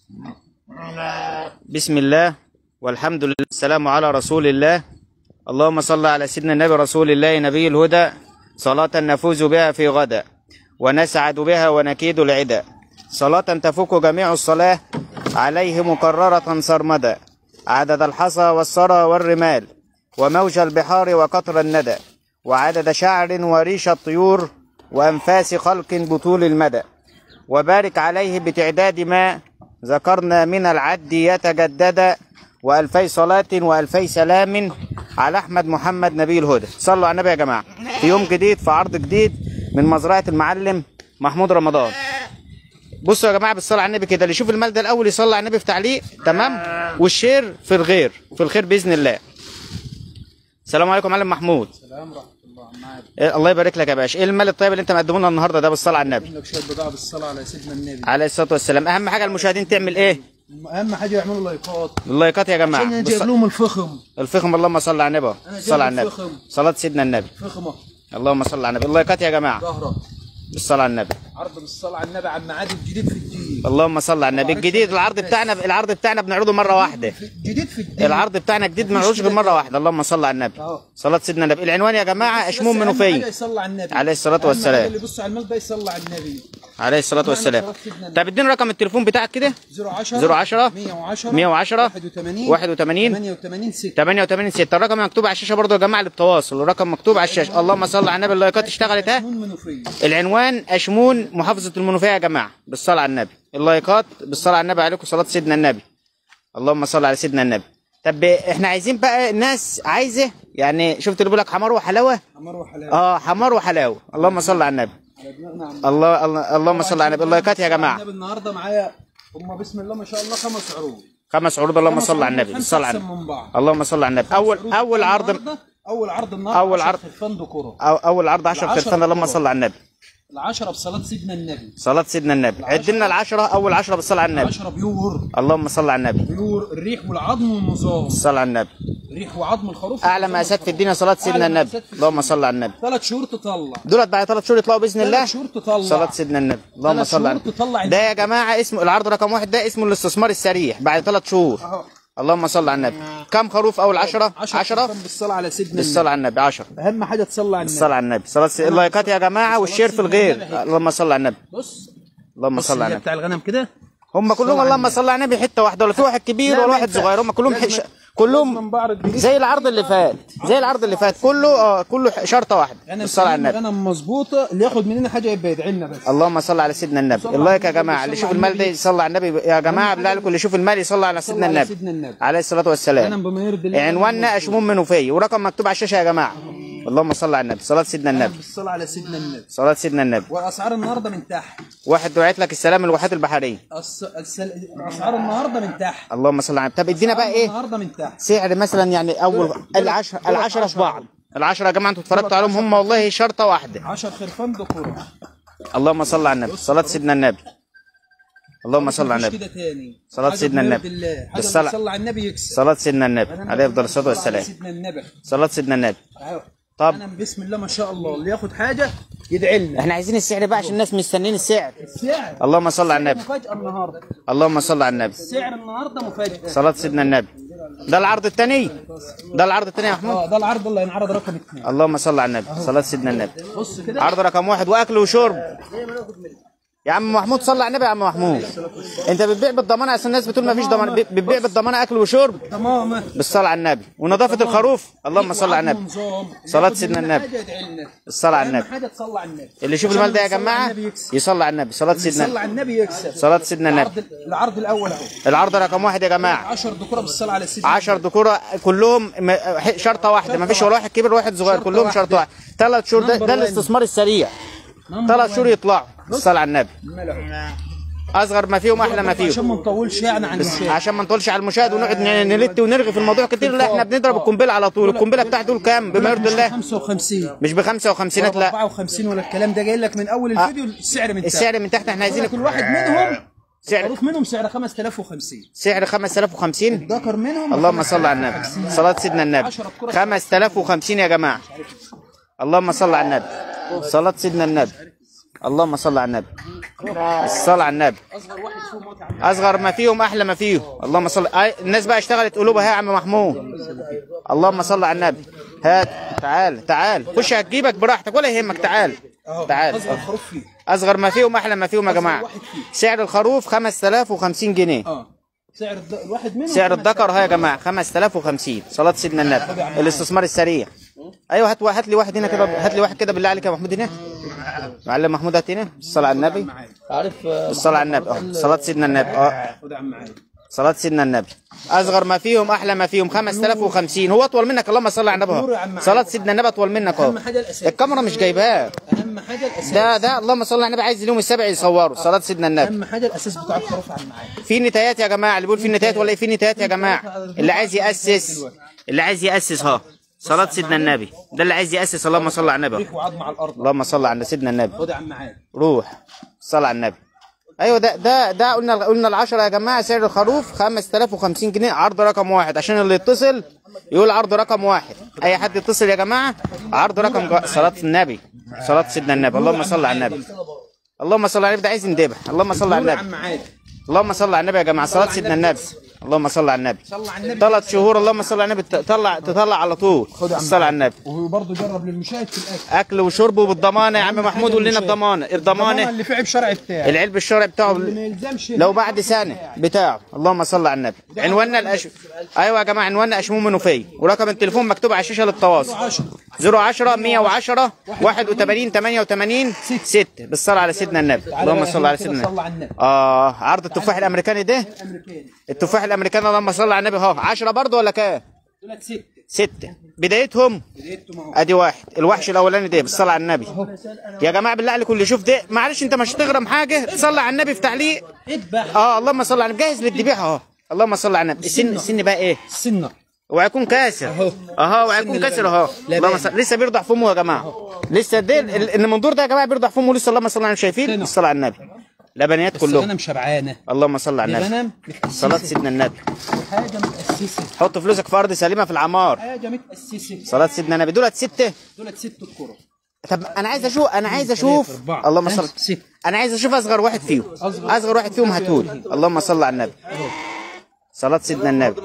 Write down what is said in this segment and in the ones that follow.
بسم الله والحمد لله السلام على رسول الله اللهم صل على سيدنا النبي رسول الله نبي الهدى صلاة نفوز بها في غدا ونسعد بها ونكيد العدا صلاة تفوق جميع الصلاة عليه مكررة سرمدا عدد الحصى والثرى والرمال وموج البحار وقطر الندى وعدد شعر وريش الطيور وأنفاس خلق بطول المدى وبارك عليه بتعداد ما ذكرنا من العد يتجدد وألفي صلاة وألفي سلام على أحمد محمد نبي الهدى صلوا على النبي يا جماعة في يوم جديد في عرض جديد من مزرعة المعلم محمود رمضان بصوا يا جماعة بالصلاة على النبي كده اللي يشوف المال ده الأول يصلي على النبي في تعليق تمام والشير في الغير في الخير بإذن الله السلام عليكم معلم محمود سلام ورحمه الله معاك إيه الله يبارك لك يا باشا ايه المال الطيب اللي انت مقدمه لنا النهارده ده بالصلاه على النبي لك شويه بضاعه بالصلاه على سيدنا النبي عليه الصلاه والسلام اهم حاجه المشاهدين تعمل ايه اهم حاجه يعملوا لايكات اللايكات يا جماعه عشان انا بالص- جايب لهم الفخم الفخم اللهم صل على النبي أنا جايب صل على النبي الفخم. صلاه سيدنا النبي فخمه اللهم صل على النبي اللايكات يا جماعه ظهره بالصلاه على النبي عرض بالصلاه على النبي عم عادل جديد في الدين اللهم صل على النبي الجديد العرض بتاعنا العرض بتاعنا بنعرضه مره واحده في- جديد في الدين العرض بتاعنا جديد ما نعرضوش غير مره واحده اللهم صل على النبي أهو. صلاه سيدنا النبي العنوان يا جماعه اشموم بس أهم منوفيه حاجة يصلي على النبي عليه الصلاة أهم والسلام. حاجة اللي يبص على المال ده يصلي على النبي عليه الصلاه والسلام طب اديني رقم التليفون بتاعك كده 010 010 110 110 81 81 88 6 88 6 الرقم مكتوب على الشاشه برضه يا جماعه للتواصل الرقم مكتوب على الشاشه اللهم صل على النبي اللايكات اشتغلت ها نون منوفيه العنوان اشمون محافظه المنوفيه يا جماعه بالصلاه على النبي اللايكات بالصلاه على النبي عليكم صلاه سيدنا النبي اللهم صل على سيدنا النبي طب احنا عايزين بقى الناس عايزه يعني شفت اللي بيقول لك حمار وحلاوه عمر وحلاوه اه حمار وحلاوه اللهم صل على النبي على دماغنا عم الله الله- اللهم صل على النبي اللايكات يا جماعه النبي النهارده معايا هم بسم الله ما شاء الله خمس عروض خمس عروض اللهم خمس صل على عروض النبي خمسة بالصلاه على أحسن النبي من بعض اللهم صل على النبي اول عروض اول عرض النهاردة- اول عرض النهارده أول عرض- خرفان دكوره أو اول عرض 10 العشرة خرفان اللهم بالطرق. صل على النبي العشرة بصلاة سيدنا النبي صلاه سيدنا النبي عد لنا العشره اول عشره بالصلاه على النبي العشرة بيور اللهم صل على النبي بيور الريح والعظم والنظام صل على النبي ريح وعظم الخروف اعلى مقاسات في الدنيا صلاه سيدنا أعلى النبي مقاسات في اللهم صل على النبي ثلاث شهور تطلع دولت بعد ثلاث شهور يطلعوا باذن الله ثلاث شهور تطلع صلاه سيدنا النبي اللهم ثلاث صل على شهور تطلع النبي ده يا جماعه اسمه العرض رقم واحد ده اسمه الاستثمار السريع بعد ثلاث شهور اهو اللهم صل على النبي كم خروف اول عشرة 10 عشرة بالصلاة على سيدنا بالصلاة على النبي 10 النبي اهم حاجة تصلي على النبي الصلاة على النبي صلاة سي... اللايكات يا جماعة والشير في الغير اللهم صل على النبي بص اللهم بص صل على اللي النبي بتاع الغنم كده هم كلهم اللهم صل على النبي حتة واحدة ولا في واحد كبير لا، ولا ما واحد ينفعش. صغير هم كلهم لازم- حش... كلهم من بعرض جديد زي العرض اللي فات زي العرض اللي فات كله اه كله ح- شرطة واحدة غنم الصلاة على سليم، النبي غنم مظبوطة اللي ياخد مننا حاجة يبقى يدعي لنا بس اللهم صل على سيدنا النبي صل على اللايك يا النبي، جماعة صل اللي يشوف على المال ده النبي. يصلي على النبي يا جماعة بالله عليكم اللي يشوف المال يصلي على سيدنا على النبي سيدنا النبي. عليه الصلاة والسلام غنم بما يرضي الله عنواننا اشموم منوفية ورقم مكتوب على الشاشة يا جماعة اللهم صل على النبي صلاة سيدنا النبي بالصلاة على سيدنا النبي صلاة سيدنا النبي واسعار النهارده من تحت واحد دعيت لك السلام الواحات البحرية الس... السل... اسعار النهارده من تحت اللهم صل على النبي طب ادينا بقى ايه النهارده من تحت سعر مثلا يعني اول العشرة العشرة في بعض العشرة يا جماعة انتوا اتفرجتوا عليهم هم والله شرطة واحدة 10 خرفان دكوره اللهم صل على النبي صلاة سيدنا النبي اللهم صل على مفيش النبي كده تاني صلاة حاجة سيدنا بما النبي. يرضي الله حاجه بالصلاة. صلى على النبي يكسب صلاة سيدنا النبي عليه افضل الصلاة صلى على والسلام سيدنا النبي صلاة سيدنا النبي أهو. طب انا بسم الله ما شاء الله اللي ياخد حاجه يدعي لنا احنا عايزين السعر بقى عشان الناس مستنيين السعر السعر اللهم صل على النبي مفاجاه النهارده اللهم صل على النبي السعر النهارده مفاجاه صلاة سيدنا النبي ده العرض الثاني ده العرض الثاني يا محمود اه ده العرض اللي هينعرض رقم اثنين اللهم صل على النبي صلاة سيدنا النبي بص كده عرض رقم واحد واكل وشرب يا عم محمود صلى على النبي يا عم محمود انت بتبيع بالضمانه عشان الناس بتقول ما فيش ضمان بتبيع بالضمانه اكل وشرب تمام بالصلاه على النبي ونظافه الخروف اللهم صل على النبي صلاة سيدنا النبي. حاجه يدعي لنا الصلاه على اهم النبي حاجه تصلي على النبي اللي يشوف عشان المال ده يا اللي يصلي على جماعه النبي يكسب. يصلي على النبي صلاه اللي سيدنا يصلي على النبي يكسب صلاة سيدنا النبي العرض العرض الاول اهو العرض رقم واحد يا جماعه 10 دكوره بالصلاه على سيدنا 10 ذكوره كلهم م- شرطه واحده ما فيش ولا واحد كبير ولا واحد صغير شرطة كلهم واحدة. شرطه واحده ثلاث شهور ده, نمبر ده وان. الاستثمار السريع نمبر ثلاث وان. شهور يطلعوا الصلاه على النبي الملح. اصغر ما فيهم احلى ما عشان فيهم ما نطولش يعني عن الشيء عشان ما نطولش على المشاهد ونقعد ن- نلت ونرغي في الموضوع كتير لا احنا بنضرب القنبله على طول القنبله بتاعت دول كام بما يرضي الله 55 مش ب 55 لا 54 ولا الكلام ده جاي لك من اول الفيديو السعر من تحت السعر من تحت احنا عايزين كل واحد منهم سعر معروف منهم سعر 5050 سعر 5050 ذكر منهم اللهم صل على النبي صلاة سيدنا النبي 5050 يا جماعة اللهم صل على النبي صلاة سيدنا النبي اللهم صل على النبي الصلاة على النبي اصغر واحد فيهم موت يا عم اصغر ما فيهم احلى ما فيهم اللهم صل آي- الناس بقى اشتغلت قلوبها يا عم محمود اللهم صل على النبي هات تعال تعال خش هتجيبك براحتك ولا يهمك تعال تعال اصغر خروف فيه اصغر ما فيهم احلى ما فيهم يا جماعه واحد فيه. سعر الخروف 5050 جنيه اه سعر الد- الواحد منهم سعر خمس الذكر ها يا جماعه 5050 صلاه سيدنا النبي الاستثمار السريع ايوه هات هات لي واحد هنا كده هات لي واحد كده بالله عليك يا محمود هنا معلم محمود هات هنا الصلاه على النبي معايا عارف آه، الصلاه على النبي اه صلاه سيدنا النبي اه خد يا عم معايا صلاة سيدنا النبي أصغر ما فيهم أحلى ما فيهم 5050 هو أطول منك اللهم صل على النبي نور يا أهو عم صلاة سيدنا النبي أطول منك أهو اهم حاجه الاساس الكاميرا مش جايباه اهم حاجه الاساس ده ده اللهم صل على النبي عايز اليوم السبع يصوروا صلاة سيدنا النبي اهم حاجه الاساس بتاع الخروف يا عم معايا في نتايات يا جماعة اللي بيقول في نتايات ولا إيه في نتايات يا جماعة اللي عايز يأسس اللي عايز يأسس ها صلاة سيدنا النبي ده اللي عايز يأسس اللهم صل على النبي ريح وعظم على الارض اللهم صل على سيدنا النبي خد يا عم معايا روح صل على النبي ايوه ده ده ده قلنا قلنا العشرة يا جماعه سعر الخروف 5050 جنيه عرض رقم واحد عشان اللي يتصل يقول عرض رقم واحد اي حد يتصل يا جماعه عرض رقم جا... صلاه النبي صلاه سيدنا النبي اللهم صل على النبي اللهم صل على النبي ده عايز يندبح اللهم صل على نور يا عم النبي معايا اللهم صل على النبي يا جماعه صلاه سيدنا النبي اللهم صل على النبي صلى على النبي ثلاث شهور اللهم صل على النبي تطلع تطلع على طول الصلاه على النبي وبرضه جرب للمشاهد في الاكل اكل وشرب وبالضمانه يا عم محمود قول لنا الضمانه الضمانه الضمانه اللي في عيب شرعي بتاعي العلب الشرعي بتاعه اللي ما يلزمش لو بعد سنه بتاعه اللهم صل على النبي عنواننا الأش... ايوه يا جماعه عنواننا اشموم منوفيه ورقم التليفون مكتوب على الشاشه للتواصل 010 110 81 88 6 بالصلاه على سيدنا النبي اللهم صل على سيدنا صلى النبي على النبي اه عرض التفاح الامريكاني ده الامريكاني التفاح الامريكاني اللهم صل على النبي اهو 10 برضه ولا كام دولت ست ستة بدايتهم بدايتهم اهو ادي واحد الوحش الاولاني ده بالصلاه على النبي يا جماعه بالله عليكم اللي يشوف ده معلش انت مش هتغرم حاجه تصلي على النبي في تعليق اذبح اه اللهم صل على النبي جاهز للذبيحه اهو اللهم صل على النبي السن السن بقى ايه السنه وهيكون كاسر أهو. اهو وهيكون سن كاسر اهو لبن. اللهم صل لسه بيرضع في امه يا جماعه لسه ده ال- المنظور ده يا جماعه بيرضع في امه لسه اللهم صل على النبي شايفين سنة. الصلاه على النبي لبنيات بس كلهم غنم شبعانه اللهم صل على النبي غنم صلاه سيدنا النبي حاجه متاسسه حط فلوسك في ارض سليمه في العمار حاجه متاسسه صلاه سيدنا النبي دولت سته دولت ست كرة طب انا عايز اشوف انا عايز اشوف أربعة، اللهم صل خمسة، ستة. انا عايز اشوف اصغر واحد فيهم أصغر- اصغر واحد فيهم هاتولي اللهم صل على النبي صلاة سيدنا النبي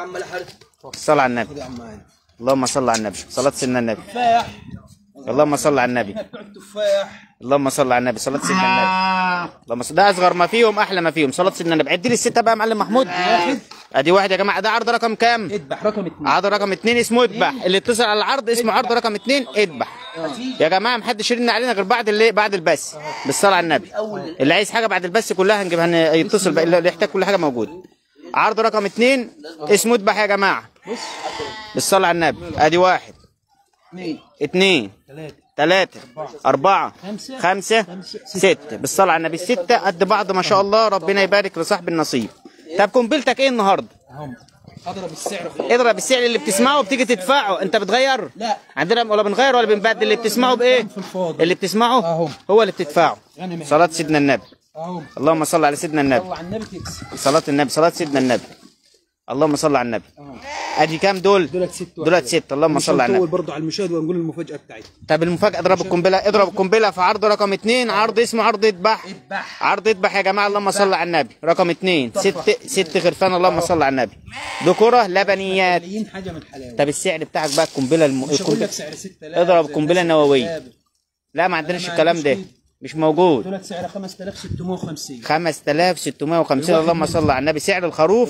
صل على النبي يا عم معانا اللهم صل على النبي صلاة سيدنا النبي تفاح اللهم صل على النبي بتوع التفاح اللهم صل على النبي صلاة سيدنا النبي اللهم صل ده اصغر ما فيهم احلى ما فيهم صلاة سيدنا النبي عد لي الستة بقى يا معلم محمود ادي واحد يا جماعة ده عرض رقم كام اذبح رقم اثنين عرض رقم اتنين اسمه اذبح اللي اتصل على العرض اسمه عرض رقم اتنين اذبح يا جماعه محدش يرن علينا غير بعد اللي بعد البث بالصلاه على النبي اللي عايز حاجه بعد البث كلها هنجيبها هن- يتصل بقى اللي يحتاج كل حاجه موجوده عرض رقم اتنين اسمه اذبح يا جماعه بالصلاه على النبي ادي واحد اثنين اتنين ثلاثة ثلاثة أربعة خمسة، خمسة خمسة، ستة بالصلاة على النبي الستة قد بعض ما شاء الله ربنا يبارك لصاحب النصيب طب قنبلتك ايه النهارده؟ اهم اضرب السعر في اضرب السعر اللي بتسمعه بتيجي تدفعه انت بتغير لا. عندنا ولا بنغير ولا بنبدل اللي بتسمعه بايه في الفاضي. اللي بتسمعه أهو. هو اللي بتدفعه غنم صلاة سيدنا النبي اهو اللهم صل على سيدنا النبي طلع النبي تكسب صلاة النبي صلاة سيدنا النبي اللهم صل على النبي اهو ادي كام دول دولت ست دولت ست اللهم صل على النبي برضه على المشاهد ونقول المفاجاه بتاعتنا طب المفاجأة اضرب القنبلة اضرب القنبلة في عرض رقم اتنين عرض اسمه عرض اذبح اذبح عرض اذبح يا جماعة اللهم صل على النبي رقم اتنين ست ست خرفان اللهم صل على النبي ذكورة لبنيات ملايين حاجه من حلاوه طب السعر بتاعك بقى القنبلة الم... مش هقول القنبلة لك سعر 6000 اضرب زي القنبلة الناس النووية. اللي لا ما عندناش ما الكلام عنديش ده كده. مش موجود دولت سعر 5650 5650 اللهم صل على النبي سعر الخروف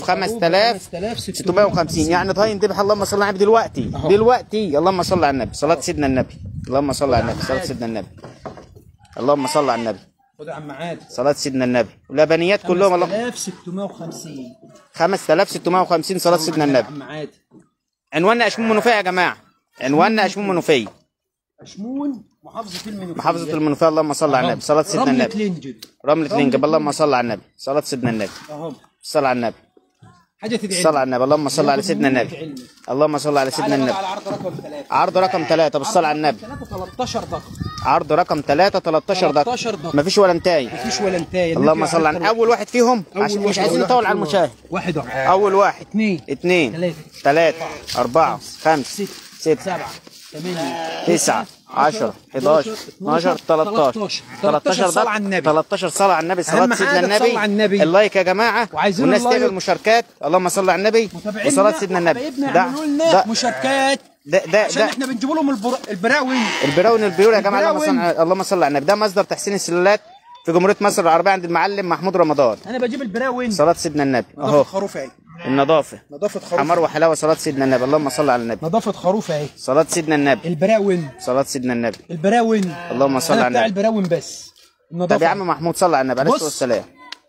5650 يعني طيب ذبح اللهم صل على النبي دلوقتي دلوقتي اللهم صل على النبي صلاة سيدنا النبي اللهم صل على النبي صلاة سيدنا النبي اللهم صل على النبي خد يا عم عادل صلاة سيدنا النبي ولبنيات كلهم اللهم 5650 5650 صلاة سيدنا يا النبي عم عادل عنواننا اشمون منوفية يا جماعة عنواننا اشمون منوفية اشمون محافظه المنوفيه محافظة المنوفية اللهم صل على النبي صلاة سيدنا رملة النبي لينجد رملة لينجب اللهم صل على النبي صلاة سيدنا النبي اهو صل على النبي حاجه تدعي صل على النبي اللهم صل على سيدنا النبي اللهم صل على سيدنا تعالى النبي بقى على عرض رقم ثلاثة عرض رقم ثلاثة بالصلاة على النبي 3 13 ضغط عرض رقم ثلاثة 13 دقيقة 13 ضغط مفيش ولا انتاي مفيش ولا انتهى اللهم صل على اول واحد فيهم عشان مش عايزين نطول على المشاهد واحد واحد اول واحد اثنين اثنين ثلاثة ثلاثة أربعة خمسة ست ستة سبعة ثمانية تسعة 10 11 12 13 13 صلاة على النبي 13 صلاة على النبي صلاة أهم سيدنا حاجة النبي تصلوا على النبي. اللايك يا جماعة وعايزين والناس اللايك. تعمل مشاركات اللهم صل على النبي متابعينا وصلاة سيدنا النبي حبايبنا ده يعملوا لنا ده مشاركات ده ده, عشان ده احنا بنجيب لهم البر... البراوي البراون البيور يا جماعة اللهم صل البراون. على- اللهم صل على النبي ده مصدر تحسين السلالات في جمهورية مصر العربية عند المعلم محمود رمضان انا بجيب البراوي صلاة سيدنا النبي نظافه اهو خروف اهي النظافة نظافه خروف حمار وحلاوة صلاة سيدنا النبي اللهم صل على النبي نظافه خروف اهي صلاة سيدنا النبي البراون صلاة سيدنا النبي البراون اللهم صل انا على بتاع النبي البراون بس طب يا النظافه عم محمود صل على النبي عليه بص. الصلاة والسلام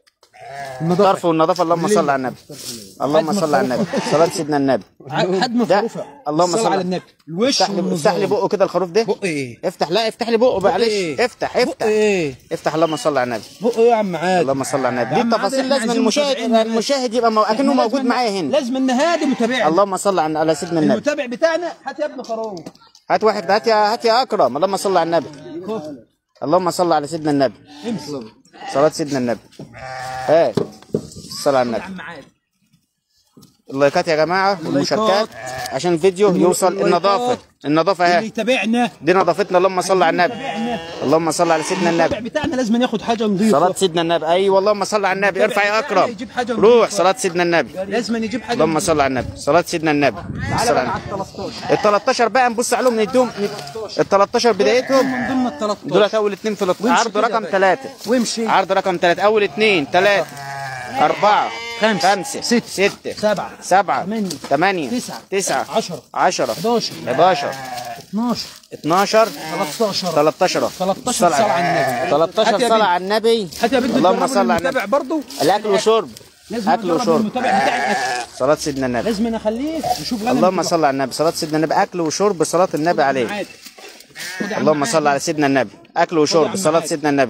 النظافه طرف والنظافة اللهم صل على النبي اللهم صل على النبي صلاة سيدنا النبي حد من ده خروفه اللهم صل على النبي الوش افتح لي افتح لي والنظام. بقه كده الخروف ده بق ايه افتح لا افتح لي بقه معلش إيه؟ افتح بق افتح ايه افتح اللهم صل على النبي بق ايه يا عم عادل اللهم صل على النبي يا دي عم التفاصيل عادل، إحنا لازم عايزين المشاهد متابعين. المشاهد يبقى مو... اكنه إحنا موجود لازم- معايا هنا لازم النهادي متابعنا اللهم صل على على سيدنا النبي المتابع بتاعنا هات يا ابن خروف هات واحد هات يا هات يا اكرم اللهم صل على النبي اللهم صل على سيدنا النبي امسك صلاة سيدنا النبي هات الصلاة على يا النبي عم عادل اللايكات يا جماعة والمشاركات عشان الفيديو يوصل اللايكات. النظافة النظافة اللي اهي يتابعنا دي نظافتنا اللهم صل على النبي يتابعنا اللهم صل على سيدنا المتابع النبي بتاعنا لازم ياخد حاجه نظيفه صلاة سيدنا النبي ايوه اللهم صل على النبي ارفع يا اكرم يجيب حاجة روح نظيفة. صلاة سيدنا النبي لازم يجيب حاجه اللهم صل على النبي صلاة سيدنا النبي تعالى الصلاة بقى على على النبي. ال 13 ال 13 بقى نبص عليهم نديهم ال 13 بدايتهم من ضمن ال 13 دولت اول اثنين في الط- وامشي عرض كده رقم بقى. ثلاثة وامشي عرض رقم ثلاثة أول اثنين ثلاثة أربعة خمسة. خمسة ستة. ستة سبعة. سبعة ثمانية. ثمانية تسعة. تسعة عشرة. عشرة 11 11 12 12 13 13 13 صلاة على النبي 13 هات يا صلاة بنت. على النبي هات يا بنت اللهم البراوي صل على المتابع النبي برضه الأكل وشرب لازم أكل أجرب وشرب المتابع بتاعي الأكل. صلاة سيدنا النبي لازم انا اخليه يشوف غنم اللهم كده. صل على النبي صلاة سيدنا النبي أكل وشرب صلاة النبي عليه عادي. خد يا عم اللهم عادل. صل على سيدنا النبي أكل وشرب صلاة عادل. سيدنا النبي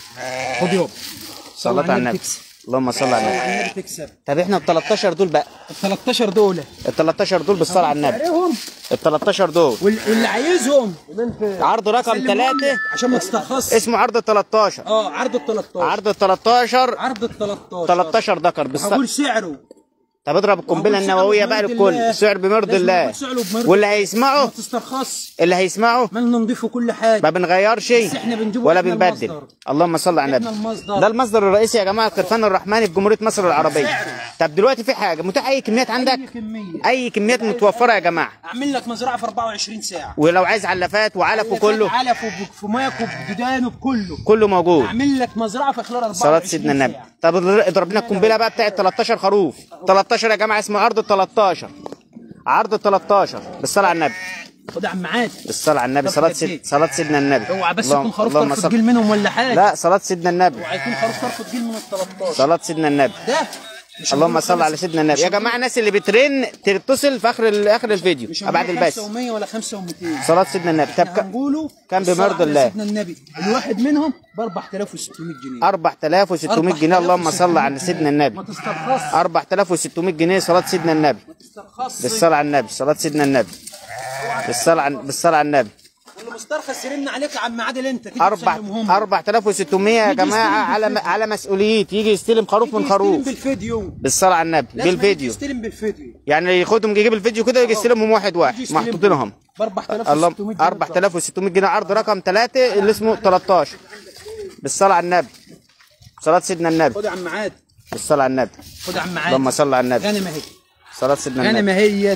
خد يابا صلاة على النبي تكسب. اللهم صل على النبي على النبي تكسب طب احنا ال 13 دول بقى ال 13 دول ال 13 دول بالصلاة على النبي عليهم ال 13 دول وال- واللي عايزهم عرض رقم سلمهم ثلاثة لي عشان ما تسترخصش اسمه عرض ال 13 اه عرض ال 13 عرض ال 13 عرض ال 13 13 ذكر بالصلاة هقول سعره طب اضرب القنبله هقول سعره النوويه بقى بمرض للكل الله. سعر بمرض لازم الله نقول سعره بمرض واللي ما هيسمعه تسترخص اللي هيسمعه ما ننضفه كل حاجه ما بنغيرش بس احنا بنجيبه ولا احنا بنبدل المصدر. اللهم صل على احنا النبي المصدر. ده المصدر الرئيسي يا جماعه القرفان الرحماني في جمهوريه مصر العربيه طب دلوقتي في حاجه متاح اي كميات عندك اي كميه اي كميات متوفره يا جماعه اعمل لك مزرعه في 24 ساعه ولو عايز علافات وعلف وكله علف وبفماك وبدودان وبكله كله موجود اعمل لك مزرعه في خلال 24 صلاة سيدنا النبي ساعة. طب اضرب لنا القنبله بقى بتاعت 13 خروف 13 يا جماعه اسمه عرض ال 13 عرض ال 13 بالصلاه على النبي خد يا عم عادل بالصلاه على النبي طب صلاه قد سيد إيه؟ صلاه سيدنا النبي اوعى بس اللهم- يكون خروف اللهم طرف صل- جيل منهم ولا حاجه لا صلاه سيدنا النبي اوعى يكون خروف طرف جيل من ال 13 صلاه سيدنا النبي ده مش اللهم هنقول صل خمس- على سيدنا النبي مش يا هنقول- جماعه الناس اللي بترن تتصل في اخر ال- اخر الفيديو مش بعد هنقول البث 500 ولا 5 و200 صلاه سيدنا النبي طب ك- هنقوله كان الصلاة بمرض على الله. سيدنا النبي الواحد منهم ب 4600 جنيه 4600 جنيه اللهم صل على سيدنا النبي ما تسترخصش 4600 جنيه صلاه سيدنا النبي ما تسترخصش بالصلاه على النبي صلاه سيدنا النبي بالصلاه على بالصلاه على النبي واللي مسترخص يرن عليك يا عم عادل انت تيجي أربع تسلمهم 4600 يا يجي جماعه يستلم على بالفيديو. على مسؤوليتي يجي يستلم خروف من يجي يستلم خروف بالفيديو بالصلاه على النبي لازم يجي بالفيديو يستلم بالفيديو يعني ياخدهم يجيب الفيديو كده ويجي يستلمهم واحد يجي واحد يستلم محطوطينهم ب 4600 اللهم جنيه 4600 جنيه عرض رقم 3 اللي اسمه 13 بالصلاه على النبي صلاه سيدنا النبي خد يا عم عادل بالصلاه على النبي خد يا عم اللهم عادل صل على النبي غنمه اهي صلاه سيدنا النبي غنمه هي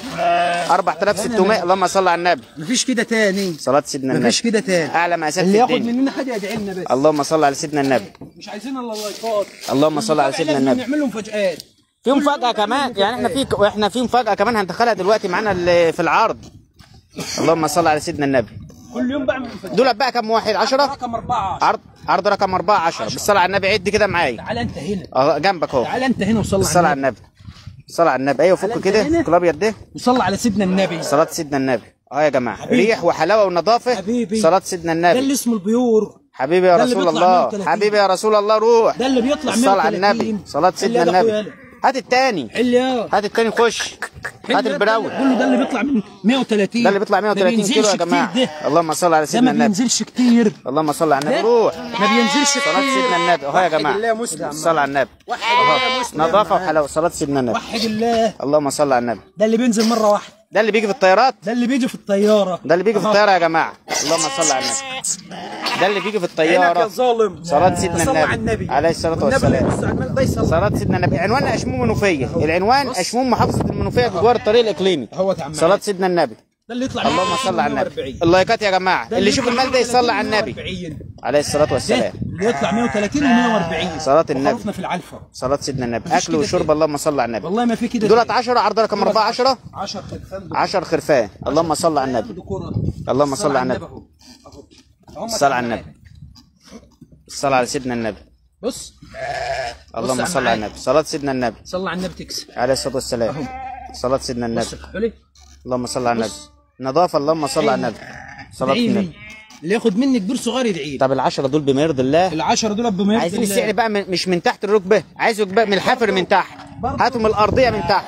4600 اللهم صل على النبي مفيش كده تاني صلاه سيدنا النبي مفيش كده تاني اعلى مقاسات اللي في ياخد الدنيا مننا حاجه يدعي لنا بس اللهم صل على سيدنا النبي مش عايزين الا اللايكات اللهم صل على سيدنا لازم النبي نعمل لهم مفاجآت في مفاجأة كمان يعني احنا في احنا في مفاجأة كمان هندخلها دلوقتي معانا اللي في العرض اللهم صل على سيدنا النبي كل يوم بعمل مفاجآت دول بقى كام واحد 10 رقم 14 عرض عرض رقم 4 10 بالصلاة على النبي عد كده معايا تعال انت هنا اه جنبك اهو تعال انت هنا وصلي بالصلاة على على النبي النبي صلاة على النبي ايوه فك تعالى كده انت هنا. فك الابيض ده وصلي على سيدنا النبي صلاة سيدنا النبي اه يا جماعة حبيبي. ريح وحلاوة ونظافة حبيبي. صلاة سيدنا ده النبي اللي اسمه البيور حبيبي يا ده اللي رسول بيطلع الله 130. حبيبي يا رسول الله روح ده اللي بيطلع الصلاة على 130. النبي صلاة اللي سيدنا ده أخويا النبي يالا. هات التاني حل يا هات التاني خش هات البراوي قول له ده اللي بيطلع من 130 ده اللي بيطلع 130 ما كيلو يا بينزلش جماعه كتير ده اللهم صل على ده سيدنا ما النبي بينزلش كتير اللهم صل على النبي ده روح ما بينزلش صلاة كتير سيدنا النبي اهو يا جماعه الله مسلم الصلاة على النبي وحد الله مسلم نظافة وحلاوة صلاة سيدنا النبي وحد الله اللهم صل على النبي ده اللي بينزل مره واحده ده اللي بيجي في الطيارات ده اللي بيجي في الطياره ده اللي بيجي في أهو. الطياره يا جماعه اللهم صل على النبي ده اللي بيجي في عينك يا الطياره ظالم صلاة سيدنا صلى على النبي النبي عليه الصلاة والنبي والسلام. اللي يبص على المال ده يصلي صلاة سيدنا النبي عنوان اشموم منوفيه العنوان اشموم محافظه المنوفيه جوار الطريق الاقليمي اهوت يا عم صلاة سيدنا النبي ده اللي يطلع اللهم صل على النبي اللايكات يا جماعه اللي يشوف المال ده يصلي على النبي 140. عليه الصلاة ده والسلام اللي يطلع 130 و140 صلاة النبي. وخلصنا في العلفه صلاة سيدنا النبي مفيش اكل كده وشرب تاني. اللهم صل على النبي والله ما في كده دولت 10 عرض رقم 4 10 10 خرفان دول. 10 خرفان اللهم صل على النبي دكورة. اللهم صل على النبي. أهو. أهو. أهو. صل على النبي الصلاة على سيدنا النبي بص اللهم يا صل على معاذ. النبي صلاة سيدنا النبي صلى على النبي تكسب عليه الصلاة والسلام صلاة سيدنا النبي بص حلو اللهم صل على النبي نظافة اللهم صل على النبي صلاة ادعي لي النبي اللي ياخد مني كبير صغير يدعي لي طب العشرة دول بما يرضي الله العشرة دول بما يرضي عايزين الله. السعر بقى من مش من تحت الركبة عايزه بقى من الحفر من تحت هاتوا من الأرضية من تحت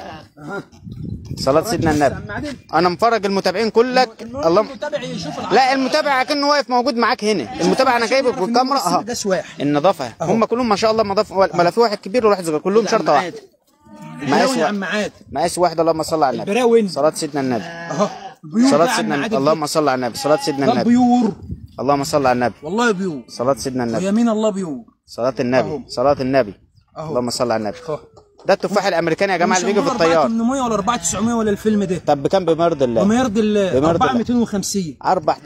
صلاة سيدنا النبي عم عادل. أنا مفرج المتابعين كلك اللهم المتابع يشوف العشرة. لا المتابع كأنه واقف موجود معاك هنا المتابع أنا جايبه في الكاميرا السن أهو ده سواح النظافة هم كلهم ما شاء الله نظافة ولا في واحد كبير ولا واحد صغير كلهم شرطة واحدة مقاس مقاس يا واحد عم عاد مقاس واحد اللهم صل على النبي البراون صلاة سيدنا النبي اهو بيور بقى صلاة يا سيدنا عم النبي عادل. اللهم صل على النبي صلاة سيدنا ده النبي بيور اللهم صل على النبي والله بيور صلاة سيدنا النبي ويمين الله بيور صلاة النبي صلاة النبي اهو اللهم صل على النبي اهو ده التفاح الامريكاني يا جماعه اللي بيجي في الطيار 800 ولا 4900 ولا الفيلم ده طب بكام بمرض الله وما يرضي الله بمرض الله. 4250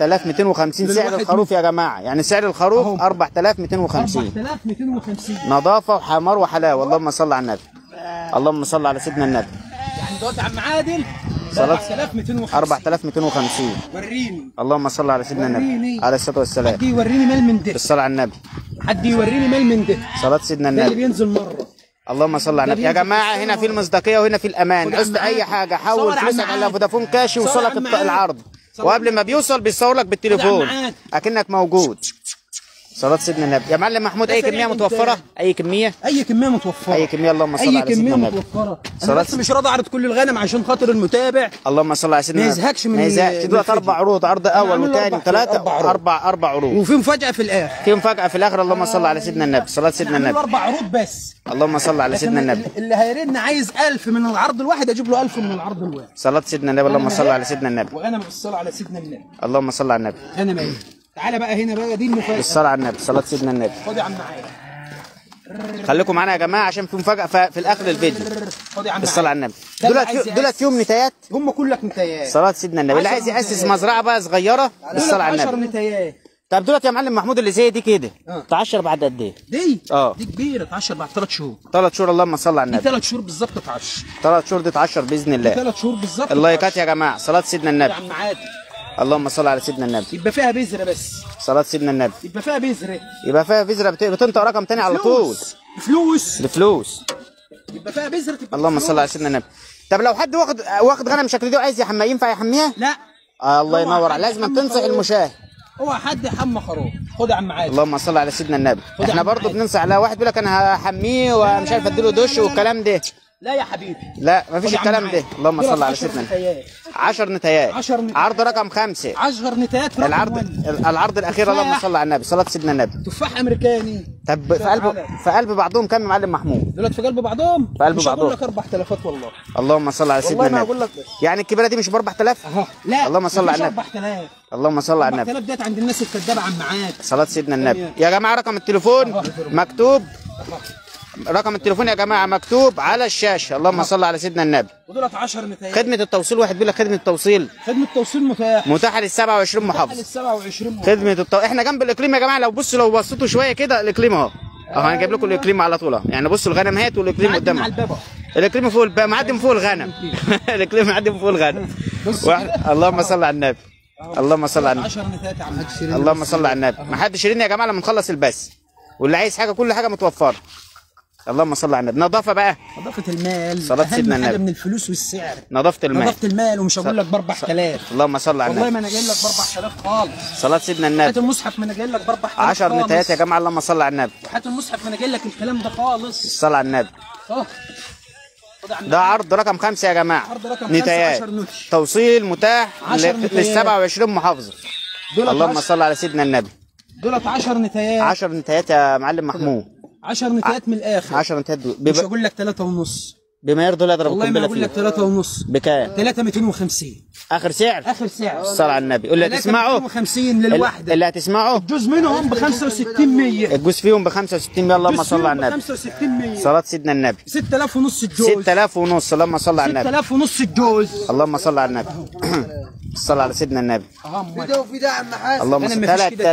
4250 سعر للواحد الخروف يا جماعه يعني سعر الخروف أهو. 4250 4250 نظافه وحمار وحلاوه اللهم صل على النبي اللهم صل على سيدنا النبي يعني دوت عم عادل صلاة 4250 4250 وريني اللهم صل على سيدنا النبي وريني. عليه الصلاه والسلام حد يوريني مال من ده بالصلاه على النبي حد يوريني مال من ده صلاه سيدنا ده اللي النبي بينزل مره اللهم صل على النبي يا بينزل جماعه في هنا السنة في المصداقيه وهنا في الامان خد عوزت عم اي عادل. حاجه صور حول عم فلوسك على عادل. فودافون كاش صور يوصلك عم الط- عادل. العرض صور وقبل ما بيوصل بيصور لك بالتليفون عادل. اكنك موجود صلاة سيدنا النبي يا معلم محمود اي ده كميه سريع متوفره انت. اي كميه اي كميه متوفره اي كميه اللهم صل اي على سيدنا كميه النبي متوفره صلاة انا بس مش راضي اعرض كل الغنم عشان خاطر المتابع اللهم صل على سيدنا ما النبي. يزهقش من ما يزهقش من دول الفيديو. اربع عروض عرض أنا اول عامل له وثاني أربع- وثلاثه أربع عروض. اربع اربع عروض وفي مفاجاه في الاخر في مفاجاه في الاخر اللهم صل على سيدنا النبي صلاه سيدنا أنا عامل له النبي اربع عروض بس اللهم صل على لكن سيدنا النبي اللي هيرن عايز 1000 من العرض الواحد اجيب له 1000 من العرض الواحد صلاه سيدنا النبي اللهم صل على سيدنا النبي وانا بالصلاه على سيدنا النبي اللهم صل على النبي انا مالي تعالى بقى هنا بقى دي المفاجاه بالصلاه على النبي صلاه سيدنا النبي خد يا عم معايا خليكم معانا يا جماعه عشان في مفاجاه ف- في الاخر الفيديو خد يا عم بالصلاه على معايا. النبي ده اللي دولت عايز فيهم- دولت يأسس. فيهم نتايات هم كلك نتايات صلاه سيدنا النبي اللي عشر عايز ياسس نتايات. مزرعه بقى صغيره بالصلاه على 10 النبي نتايات طب دولت يا معلم محمود اللي زي دي كده آه. تعشر بعد قد ايه دي اه. دي كبيره اتعشر بعد ثلاث شهور ثلاث شهور اللهم صل على دي النبي ثلاث شهور بالظبط اتعشر ثلاث شهور دي تعشر باذن الله ثلاث شهور بالظبط اللايكات يا جماعه صلاه سيدنا اتعشر. النبي يا عم عادي اللهم صل على سيدنا النبي يبقى فيها بذره بس صلاه سيدنا النبي يبقى فيها بذره يبقى فيها فيزرا بت- بتنطق رقم تاني على طول فلوس فلوس بفلوس يبقى فيها بذره تبقى اللهم فلوس. صل على سيدنا النبي طب لو حد واخد واخد غنم شكل دي وعايز يحميها ينفع يحميها لا آه الله هو ينور حد لازم يحمي تنصح خروف. المشاهد هو حد حمى خروف خد يا عم عادي اللهم صل على سيدنا النبي خد يا احنا عم برضه عادي. بننصح على واحد بيقول لك انا هحميه ومش عارف اديله دش والكلام ده لا يا حبيبي لا مفيش خد يا عم الكلام ده عادي. اللهم دول صل على 10 سيدنا النبي نتايات 10 نتايات عشر نتايات. عرض رقم خمسة 10 نتايات في رقم العرض واحد. العرض الاخير اللهم تفاح. صل على النبي صلاه سيدنا النبي تفاح امريكاني طب في قلب في قلب بعضهم كم يا معلم محمود دولت في قلب بعضهم في قلب مش بعضهم. هقول لك اربع تلافات والله اللهم صل على سيدنا والله ما النبي هقول لك بس يعني الكبيره دي مش ب 4000 اهو لا اللهم صل على النبي. 4000 اللهم صل على النبي 4000 ديت عند الناس الكدابه عم معاد صلاة سيدنا النبي يا جماعة رقم التليفون مكتوب رقم التليفون يا جماعة مكتوب على الشاشة اللهم صل على سيدنا النبي ودولت 10 نتايات خدمة التوصيل واحد بيقول لك خدمة التوصيل خدمه توصيل متاح متاحة لل 27 على محافظة ال 27 خدمة التو... احنا جنب الاقليم يا جماعة لو بصوا لو بصيتوا شوية كده الاقليم اهو اهو انا جايب لكم الاقليم على طول اهو يعني بصوا الغنم هات والاقليم معدي مع قدامها الباب أهو. الاقليم فوق الب... معدي من فوق الغنم الاقليم معدي من فوق الغنم واحد... اللهم صل على النبي اللهم صل على النبي 10 نتايات يا عم اللهم صل على النبي ما حدش يرن يا جماعه لما نخلص البث واللي عايز حاجه كل حاجه متوفره اللهم صل على النبي نظافه بقى نظافه المال صلاة أهم سيدنا حاجة النبي. من الفلوس والسعر نظافه المال نظافه المال ومش هقول لك ب 4000 اللهم صل على والله النبي ما انا جاي لك ب 4000 خالص صلاه سيدنا هات النبي المصحف ما انا جاي لك ب 4000 10 خالص. نتايات يا جماعه اللهم صل على النبي هات المصحف ما انا جاي لك الكلام ده خالص الصلاه على النبي اه خد يا عم ده عرض رقم خمسة يا جماعه عرض رقم خمسة، نتايات 10 نوتش. توصيل متاح 10 لل نتايات. 27 محافظه دولت اللهم 10 صل على سيدنا النبي دولت 10 نتايات 10 نتايات يا معلم محمود 10 نتايات من الاخر 10 نتايات دول مش بيبقى هقول لك 3 ونص بما يرضي الله اضرب والله ما القنبله اقول لك فيه ثلاثة ونص بكام 3 250 اخر سعر اخر سعر الصلاة على النبي اللي هتسمعه 250 للوحده اللي هتسمعه جزء منهم ب 65 100 الجوز فيهم ب 65 اللهم صل على النبي 65 100 صلاة سيدنا النبي 6000 ونص الجوز 6000 ونص اللهم صل على النبي 6000 ونص الجوز اللهم صل على النبي صل على سيدنا النبي اهم في ده عم حاج اللهم أنا صل مفيش كده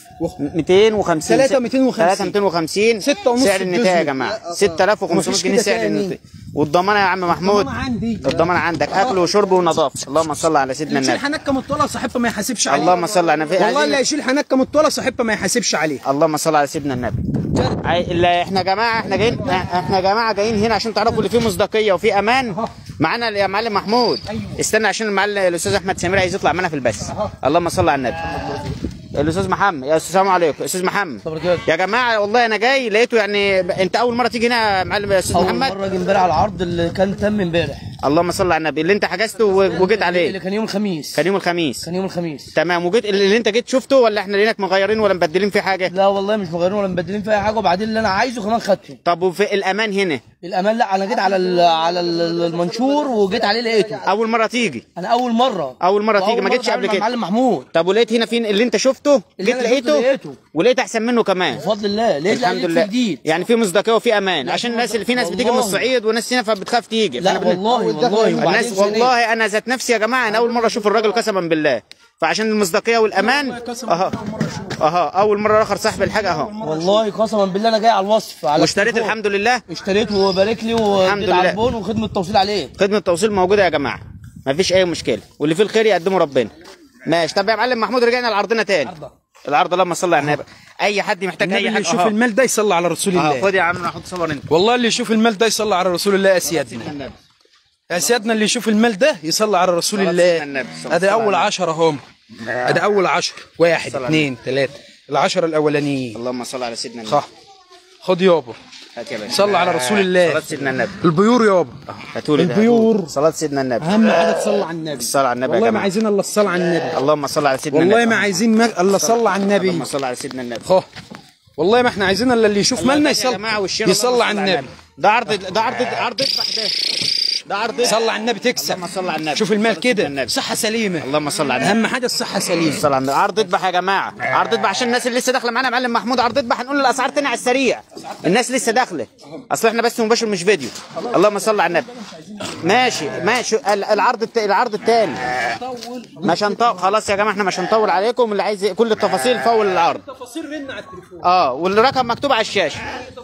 3250 3 250. 3250 ستة ونص سعر النتاية يا الجزء. جماعة 6500 مفيش جنيه كده سعر تاني. النتاية والضمانة يا عم محمود الضمانة عندي. الضمانة عندك أكل وشرب ونظافة اللهم صل على سيدنا اللي يشيل النبي حنكه مطوله صاحبها ما يحاسبش عليه اللهم صل على النبي والله اللي عايزين- يشيل حنكه مطوله صاحبها ما يحاسبش عليه اللهم صل على سيدنا النبي عاي- لا احنا جماعه احنا جايين احنا يا جماعه جايين هنا عشان تعرفوا اللي فيه مصداقيه وفيه امان معانا يا معلم محمود استنى عشان المعلم الاستاذ احمد سمير عايز يطلع معانا في البث اللهم صل على النبي الاستاذ محمد يا استاذ السلام عليكم استاذ محمد يا جماعه والله انا جاي لقيته يعني انت اول مره تيجي هنا يا معلم يا استاذ اول محمد مره اجي امبارح على العرض اللي كان تم امبارح اللهم صل على النبي اللي انت حجزته و- وجيت اللي عليه كان يوم الخميس كان يوم الخميس كان يوم الخميس تمام وجيت اللي انت جيت شفته ولا احنا لقيناك مغيرين ولا مبدلين فيه حاجه لا والله مش مغيرين ولا مبدلين في اي حاجه وبعدين اللي انا عايزه كمان خدته طب وفي الامان هنا الامان لا انا جيت على ال على ال- المنشور وجيت عليه لقيته اول مره تيجي انا اول مره أول مرة وأول تيجي، ما جيتش أتعامل قبل مع كده. معلم محمود طب ولقيت هنا فين اللي انت شفته اللي جيت أنا شفته لقيته لقيته. ولقيت احسن منه كمان بفضل الله لقيت الحمد لقيت لله جديد يعني في مصداقيه وفي امان عشان الناس اللي في ناس بتيجي من والله. الصعيد وناس هنا فبتخاف تيجي لا فأنا بن- والله والله الناس وبعدين ثانية- والله انا ذات نفسي يا جماعه انا اول مره اشوف الراجل قسما بالله فعشان المصداقيه والامان اها اها اول مره اخر صاحب الحاجه اهو والله قسما بالله انا جاي على الوصف على واشتريت التليفون. الحمد لله اشتريت وبارك لي الحمد وجيت على لله. البون وخدمه توصيل عليه خدمه توصيل موجوده يا جماعه مفيش اي مشكله واللي فيه الخير يقدمه ربنا ماشي طب يا معلم محمود رجعنا لعرضنا تاني العرض اللهم صل على النبي اي حد محتاج النبي اي اللي حاجه يشوف أهو. المال ده يصلي على رسول اه الله خد يا عم ناخد صور انت والله اللي يشوف المال ده يصلي على رسول الله يا سيادنا يا سيادنا اللي يشوف المال ده يصلي على رسول صلاة الله سيدنا النبي، صلى ادي الله عليه اول عشرة هم ادي اول عشر واحد صلى اثنين ثلاثة العشرة الاولانيين اللهم صل على سيدنا النبي صح خد يابا هات يا باشا صلى على رسول الله. صلاة سيدنا النبي البيور يابا هاتولي ده، البيور. هاتولي. صلاة سيدنا النبي اهم حاجة تصلي على النبي الصلاة على النبي يا والله ما جماعة. عايزين الا الصلاة على النبي اللهم صل على سيدنا والله النبي ما عايزين ما... الا صلى على النبي اللهم صل على سيدنا النبي خو والله ما احنا عايزين الا اللي يشوف مالنا يا يصلي جماعة والشيرة اللهم يصلي صل على النبي ده عرض ده عرض عرض اذبح ده ده عرض صلي على النبي تكسب اللهم صل على النبي شوف المال صلاة سيدنا كده النبي. صحة سليمة اللهم صل على النبي اهم حاجة الصحة سليمة صل على النبي عرض اذبح يا جماعه عرض اذبح عشان الناس اللي لسه داخله معانا معلم محمود عرض اذبح هنقول الاسعار تاني على السريع الناس لسه داخله اصل احنا بس مباشر مش فيديو اللهم صل على النبي ماشي ماشي ال- العرض الت... العرض الثاني مش هنطول خلاص يا جماعه احنا مش هنطول عليكم اللي عايز كل التفاصيل فول العرض تفاصيل رن على التليفون اه والرقم مكتوب على الشاشه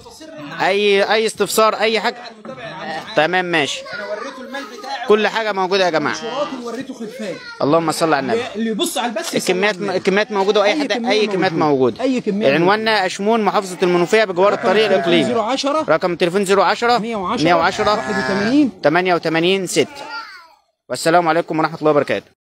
اي اي استفسار اي حاجه تمام ماشي انا وريته المال بتاعي كل حاجه موجوده يا جماعه شراطه ووريته خلفان اللهم صل على النبي اللي يبص على البث يصلي الكميات على النبي. الكميات موجوده واي أي حد كمية اي كميات موجودة. موجوده أي كمية عنواننا اشمون محافظه المنوفيه بجوار الطريق الاقليمي 010 رقم التليفون 010 110 110 81 88 6 والسلام عليكم ورحمه الله وبركاته